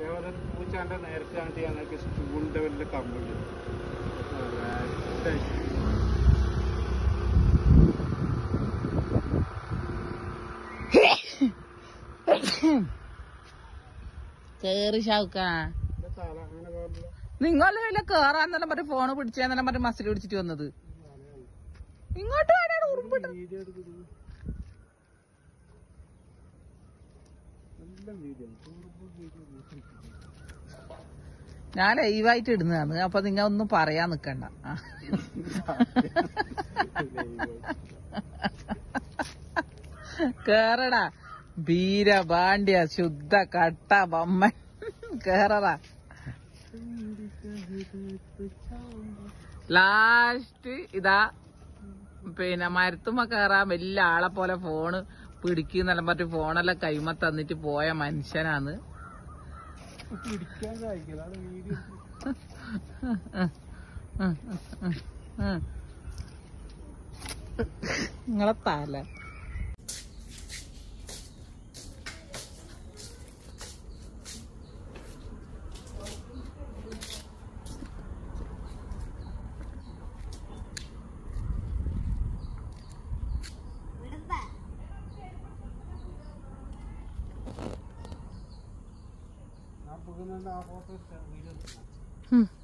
അതേപോലെ പൂച്ചാന്റെ നേരത്തെ ആണ്ട് ഞങ്ങൾക്ക് സ്കൂളിന്റെ വലിയ കമ്പനി കേറി ഷാവുക്ക തല അങ്ങനെ പാടില്ല നിങ്ങളെ വല്ല കേറാന്നെല്ലാം പറഞ്ഞ് ഫോണ് പിടിച്ചെന്നെല്ലാം പറഞ്ഞ് മസിൽ പിടിച്ചിട്ട് വന്നത് ഇങ്ങോട്ട് വേണേ ഉറുമ്പിട്ട് വീഡിയോ എടുക്കുന്നത് നല്ല വീഡിയോ വീഡിയോ ഞാൻ ലൈവായിട്ട് ഇടുന്നതാണ് അപ്പൊ നിങ്ങ ഒന്നും പറയാൻ നിക്കണ്ട ആ. കേറടാ ബീര ബാണ്ഡ്യ ശുദ്ധ കട്ട ബമ്മൻ കേറടാ ലാസ്റ്റ് ഇതാ പിന്നെ മരത്തുമ്മ കേറാൻ വലിയ ആളെ പോലെ ഫോണ് പിടിക്കുന്നെല്ലാം പറഞ്ഞ് ഫോണെല്ലാം കൈമ തന്നിട്ട് പോയ മനുഷ്യനാണ് പിടിക്കാൻ കഴിക്കില്ല അത് വീഡിയോ നിങ്ങളെ തല ആ പോകുന്നുണ്ട് ആ ഫോട്ടോ എടുത്ത വീഡിയോ എടുക്കണം ഉം.